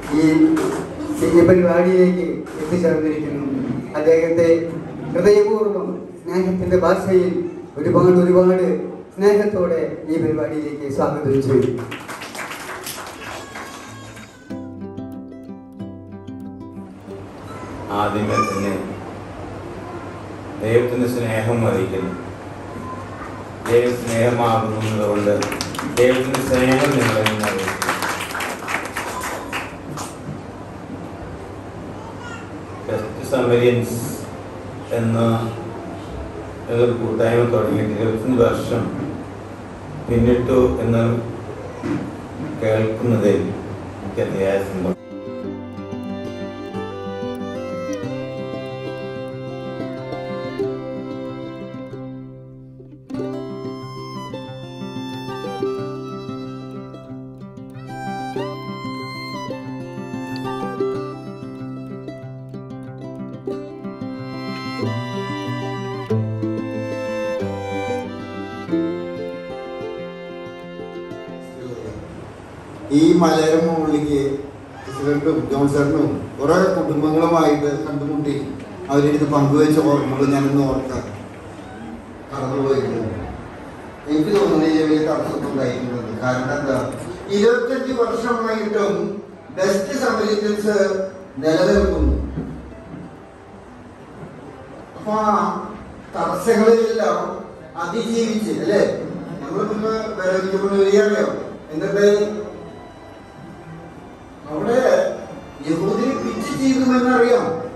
ഈ ഈ പരിപാടിയിലേക്ക് എത്തിച്ചേർന്നിരിക്കുന്നു അദ്ദേഹത്തെ ഹൃദയപൂർവ്വം സ്നേഹത്തിന്റെ ഭാഷയിൽ ഒരുപാട് ഒരുപാട് സ്നേഹത്തോടെ ഈ പരിപാടിയിലേക്ക് സ്വാഗതം ചെയ്തു ആദ്യമേ തന്നെ ദൈവത്തിന് സ്നേഹം അറിയിക്കുന്നു ദൈവ സ്നേഹമാകുന്നതുകൊണ്ട് ദൈവത്തിന്റെ സ്നേഹം നിങ്ങളെ നിന്ന് അറിയിക്കുന്നു ബെസ്റ്റ് സമരിയൻസ് എന്ന ഒരു കൂട്ടായ്മ തുടങ്ങിയിട്ട് ഇരുപത്തഞ്ച് വർഷം പിന്നിട്ടു എന്ന് കേൾക്കുന്നതിൽ എനിക്ക് അതിയായ സന്തോഷം ഈ മലയാള മുകളിലേക്ക് പ്രസിഡന്റും ജോൺസറിനും കുറെ കുടുംബങ്ങളുമായിട്ട് കണ്ടുമുട്ടി അവരുടെ പങ്കുവെച്ച ഓർമ്മകൾ ഞാനൊന്ന് ഓർക്കാം കടന്നുപോയിരുന്നു എനിക്ക് തോന്നുന്നു ഈ വലിയ തടസ്സമൊന്നും ഉണ്ടായിരുന്നത് കാരണം എന്താ ഇരുപത്തഞ്ച് വർഷമായിട്ടും ബെസ്റ്റ് സമരിറ്റൻസ് നിലനിൽക്കുന്നു അപ്പൊ ആ തടസ്സങ്ങളെല്ലാം അതിജീവിച്ച് അല്ലേ നമ്മൾ പിന്നെ വിരമിച്ചപ്പോൾ വരികയാണല്ലോ എന്നിട്ട് അവിടെ യഹൂദിനെ പിച്ച് ചെയ്തുമെന്നറിയാം